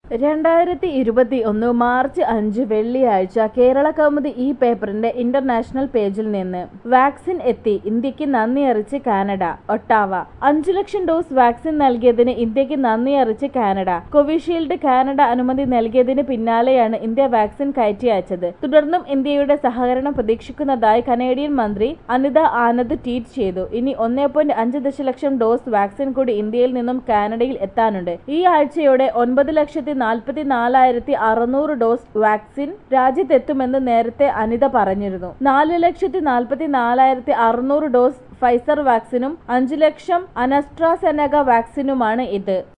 രണ്ടായിരത്തി ഇരുപത്തി ഒന്ന് മാർച്ച് അഞ്ച് വെള്ളിയാഴ്ച കേരള കൗമുദി ഈ പേപ്പറിന്റെ ഇന്റർനാഷണൽ പേജിൽ നിന്ന് വാക്സിൻ എത്തി ഇന്ത്യക്ക് നന്ദി അറിയിച്ച് കാനഡ ഒട്ടാവ അഞ്ചു ലക്ഷം ഡോസ് വാക്സിൻ നൽകിയതിന് ഇന്ത്യക്ക് നന്ദി അറിയിച്ച് കാനഡ കോവിഷീൽഡ് കാനഡ അനുമതി നൽകിയതിന് പിന്നാലെയാണ് ഇന്ത്യ വാക്സിൻ കയറ്റി അയച്ചത് തുടർന്നും ഇന്ത്യയുടെ സഹകരണം പ്രതീക്ഷിക്കുന്നതായി കനേഡിയൻ മന്ത്രി അനിത ആനന്ദ് ട്വീറ്റ് ചെയ്തു ഇനി ഒന്നേ പോയിന്റ് അഞ്ച് ദശലക്ഷം ഡോസ് വാക്സിൻ കൂടി ഇന്ത്യയിൽ നിന്നും കാനഡയിൽ എത്താനുണ്ട് ഈ ആഴ്ചയോടെ ഒൻപത് ലക്ഷത്തി നാൽപ്പത്തി നാലായിരത്തി അറുന്നൂറ് ഡോസ് വാക്സിൻ രാജ്യത്തെത്തുമെന്ന് നേരത്തെ അനിത പറഞ്ഞിരുന്നു നാല് ലക്ഷത്തി നാൽപ്പത്തി നാലായിരത്തി അറുന്നൂറ് ഡോസ് ഫൈസർ വാക്സിനും അഞ്ചു ലക്ഷം അനസ്ട്രാസെനക വാക്സിനുമാണ് ഇത്